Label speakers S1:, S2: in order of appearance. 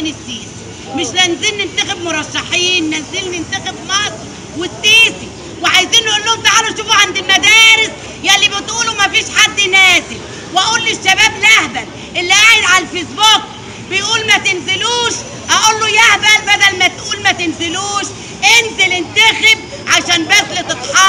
S1: عشان السيسي مش ننزل ننتخب مرشحين ننزل ننتخب مصر والسيسي وعايزين نقول لهم تعالوا شوفوا عند المدارس يلي بتقولوا مفيش حد نازل واقول للشباب لهبل اللي قاعد على الفيسبوك بيقول ما تنزلوش اقول له يهبل بدل ما تقول ما تنزلوش انزل انتخب عشان بس تتحرك